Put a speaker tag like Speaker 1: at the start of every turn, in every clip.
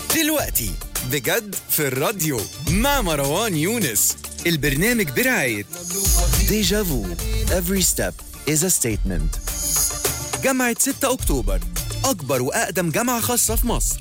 Speaker 1: دلوقتي بجد في الراديو مع مروان يونس البرنامج برعاية ديجا فو Every step is a statement جامعة 6 أكتوبر أكبر وأقدم جامعة خاصة في مصر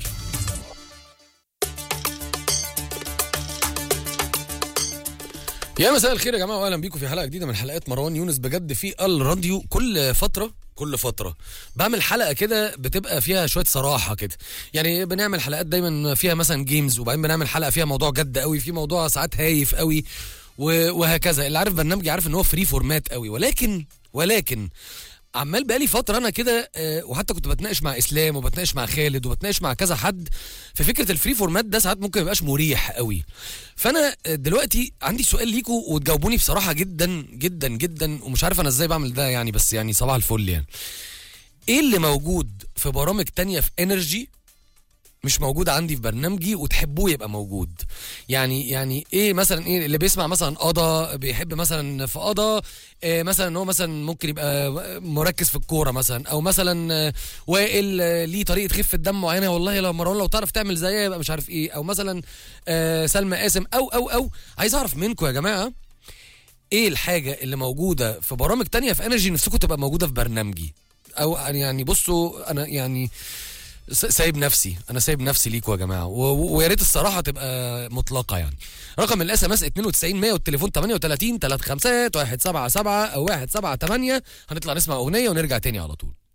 Speaker 2: يا مساء الخير يا جماعه واهلا بيكم في حلقه جديده من حلقات مروان يونس بجد في الراديو كل فتره كل فتره بعمل حلقه كده بتبقى فيها شويه صراحه كده يعني بنعمل حلقات دايما فيها مثلا جيمز وبعدين بنعمل حلقه فيها موضوع جد قوي في موضوع ساعات هايف قوي و- وهكذا اللي عارف برنامجي عارف ان هو فري فورمات قوي ولكن ولكن عمال بقالي فتره انا كده آه، وحتى كنت بتناقش مع اسلام وبتناقش مع خالد وبتناقش مع كذا حد في فكره الفري فورمات ده ساعات ممكن ميبقاش مريح قوي فانا آه، دلوقتي عندي سؤال ليكوا وتجاوبوني بصراحه جدا جدا جدا ومش عارف انا ازاي بعمل ده يعني بس يعني صباح الفل يعني ايه اللي موجود في برامج تانية في انرجي مش موجود عندي في برنامجي وتحبوه يبقى موجود يعني يعني ايه مثلا ايه اللي بيسمع مثلا قضا بيحب مثلا في قضا إيه مثلا ان هو مثلا ممكن يبقى مركز في الكوره مثلا او مثلا آه، وائل آه، ليه طريقه خفه دم معينه والله لو مروان لو تعرف تعمل زيها يبقى مش عارف ايه او مثلا آه، سلمى قاسم او او او عايز اعرف منكم يا جماعه ايه الحاجه اللي موجوده في برامج تانية في انرجي نفسكم تبقى موجوده في برنامجي او يعني بصوا انا يعني س- سايب نفسي انا سايب نفسي ليكوا يا جماعه و- و- ويا ريت الصراحه تبقى مطلقه يعني رقم الاس ام اس 92 100 والتليفون 38 35 177 او 178 هنطلع نسمع اغنيه ونرجع تاني على طول